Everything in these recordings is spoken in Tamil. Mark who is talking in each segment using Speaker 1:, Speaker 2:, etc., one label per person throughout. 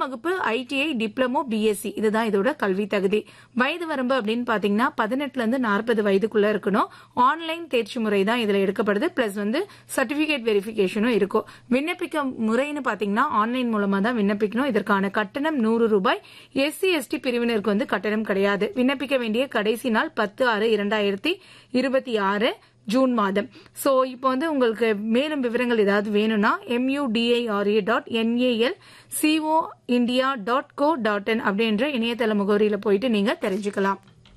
Speaker 1: பத்தாம் வகுப்பு ஐடிஐ டிப்ளமோ பிஎஸ்சி இதுதான் இதோட கல்வி தகுதி வயது வரம்பு அப்படின்னு பாத்தீங்கன்னா பதினெட்டுல இருந்து நாற்பது வயதுக்குள்ள இருக்கணும் ஆன்லைன் தேர்ச்சி முறை தான் இதுல எடுக்கப்படுது பிளஸ் வந்து சர்டிபிகேட் வெரிஃபிகேஷனும் இருக்கும் விண்ணப்பிக்க முறைன்னு பாத்தீங்கன்னா ஆன்லைன் மூலமா தான் விண்ணப்பிக்கணும் இதற்கான கட்டணம் நூறு ரூபாய் எஸ்சி எஸ்டி பிரிவினருக்கு வந்து கட்டணம் கிடையாது விண்ணப்பிக்க வேண்டிய கடைசி நாள் பத்து ஆறு இரண்டாயிரத்தி இருபத்தி ஆறு ஜூன் மாதம் சோ இப்போ வந்து உங்களுக்கு மேலும் விவரங்கள் ஏதாவது வேணும்னா M U T I R A dot N A L C O India dot co dot in அப்படின்ற இணையதள முகவரியில போயிட்டு நீங்க தெரிஞ்சுக்கலாம்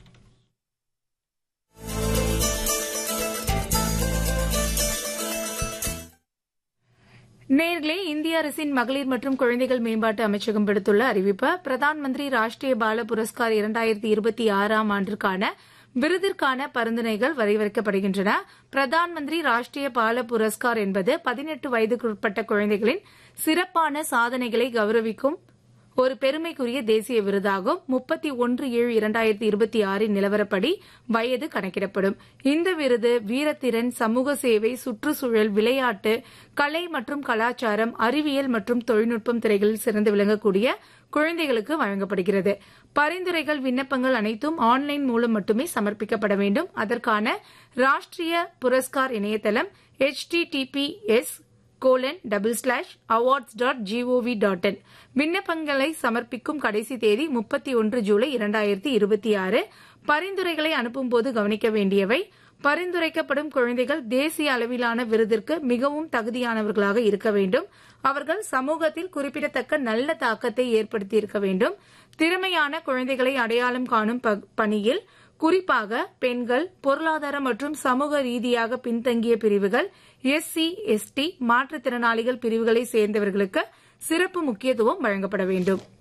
Speaker 1: நேர்களே இந்திய அரசின் மகளிர் மற்றும் குழந்தைகள் மேம்பாட்டு அமைச்சகம் விடுத்துள்ள அறிவிப்பு பிரதான் மந்திரி ராஷ்டிரிய பால புரஸ்கார் இரண்டாயிரத்தி இருபத்தி ஆறாம் ஆண்டிற்கான விருதிற்கான பரிந்துரைகள் வரையறுக்கப்படுகின்றன பிரதான் மந்திரி ராஷ்டிரிய பால புரஸ்கார் என்பது பதினெட்டு வயதுக்குட்பட்ட குழந்தைகளின் சிறப்பான சாதனைகளை கௌரவிக்கும் ஒரு பெருமைக்குரிய தேசிய விருதாகும் முப்பத்தி ஒன்று ஏழு இரண்டாயிரத்தி இருபத்தி ஆறின் நிலவரப்படி வயது கணக்கிடப்படும் இந்த விருது வீரத்திறன் சமூக சேவை சுற்றுச்சூழல் விளையாட்டு கலை மற்றும் கலாச்சாரம் அறிவியல் மற்றும் தொழில்நுட்பம் துறைகளில் சிறந்து விளங்கக்கூடிய குழந்தைகளுக்கு வழங்கப்படுகிறது பரிந்துரைகள் விண்ணப்பங்கள் அனைத்தும் ஆன்லைன் மூலம் மட்டுமே சமர்ப்பிக்கப்பட வேண்டும் அதற்கான ராஷ்டிரிய புரஸ்கார் இணையதளம் https colon double slash awards dot G O V dot in விண்ணப்பங்களை சமர்ப்பிக்கும் கடைசி தேதி முப்பத்தி ஒன்று ஜூலை இரண்டாயிரத்தி இருபத்தி ஆறு பரிந்துரைகளை அனுப்பும்போது கவனிக்க வேண்டியவை பரிந்துரைக்கப்படும் குழந்தைகள் தேசிய அளவிலான விருதிற்கு மிகவும் தகுதியானவர்களாக இருக்க வேண்டும் அவர்கள் சமூகத்தில் குறிப்பிடத்தக்க நல்ல தாக்கத்தை ஏற்படுத்தியிருக்க வேண்டும் திறமையான குழந்தைகளை அடையாளம் காணும் பணியில் குறிப்பாக பெண்கள் பொருளாதார மற்றும் சமூக ரீதியாக பின்தங்கிய பிரிவுகள் எஸ்சி எஸ்டி மாற்றுத்திறனாளிகள் பிரிவுகளை சேர்ந்தவர்களுக்கு சிறப்பு முக்கியத்துவம் வழங்கப்பட வேண்டும்